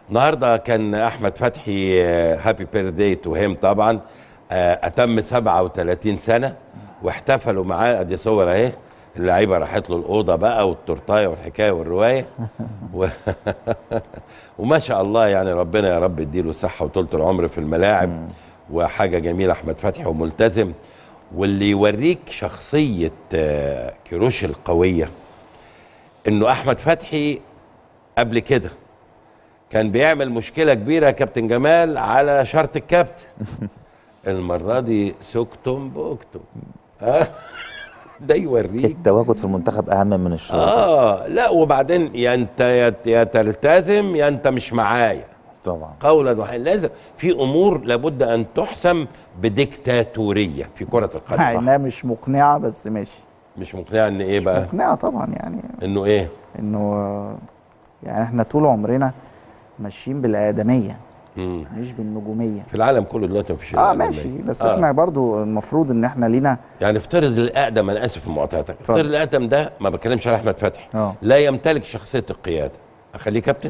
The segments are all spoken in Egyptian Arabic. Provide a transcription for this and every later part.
النهارده كان احمد فتحي هابي بيرثداي تو هيم طبعا آه، اتم 37 سنه واحتفلوا معاه ادي صور اهي اللعيبه راحت له الاوضه بقى والتورتايه والحكايه والروايه و... وما شاء الله يعني ربنا يا رب يديله الصحه وطولة العمر في الملاعب وحاجه جميله احمد فتحي وملتزم واللي يوريك شخصيه آه، كيروش القويه انه احمد فتحي قبل كده كان بيعمل مشكله كبيره يا كابتن جمال على شرط الكابتن المره دي سكتم بوكتم ها ده يوريك التواجد في المنتخب اهم من الشغل اه لا وبعدين يا انت يا, يا تلتزم يا انت مش معايا طبعا قولا واحدا لازم في امور لابد ان تحسم بديكتاتوريه في كره مع القدم انها مش مقنعه بس ماشي مش مقنع ان ايه بقى مقنعه طبعا يعني انه ايه انه يعني احنا طول عمرنا ماشيين بالادميه مم. مش بالنجوميه في العالم كله دلوقتي مفيش اه الأقدم ماشي منه. بس آه. احنا برضو المفروض ان احنا لينا يعني افترض الاقدم انا اسف في مقاطعتك اتفضل. افترض الاقدم ده ما بتكلمش على احمد فتحي اه لا يمتلك شخصيه القياده اخليه كابتن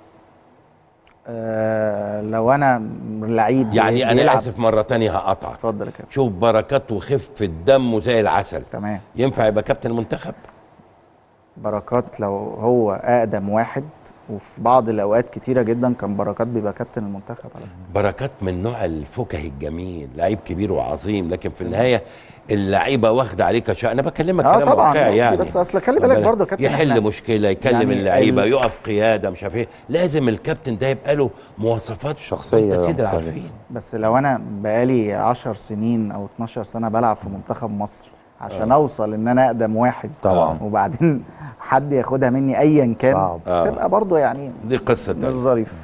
آه لو انا لعيب يعني انا بيلعب- اسف مره تانية هقطعك اتفضل يا كابتن شوف بركات وخفه دمه زي العسل تمام ينفع يبقى كابتن المنتخب بركات لو هو اقدم واحد وفي بعض الاوقات كتيره جدا كان بركات بيبقى كابتن المنتخب على فكرة. بركات من نوع الفكهي الجميل لعيب كبير وعظيم لكن في النهايه اللعيبه واخده عليه كشأن انا بكلمك اه كلام طبعا واقعي ماشي، يعني بس اصل خلي بالك برضه يا كابتن يحل احنا- مشكله يكلم يعني اللعيبه ال- يقف قياده مش عارف ايه لازم الكابتن ده يبقى له مواصفات شخصية انت سيد مختلفة. العارفين بس لو انا بقالي 10 سنين او 12 سنه بلعب في منتخب مصر عشان اوصل ان انا اقدم واحد طبعا. وبعدين حد ياخدها مني ايا كان صعب. آه. تبقى برضه يعني دي قصه مش تانية. ظريف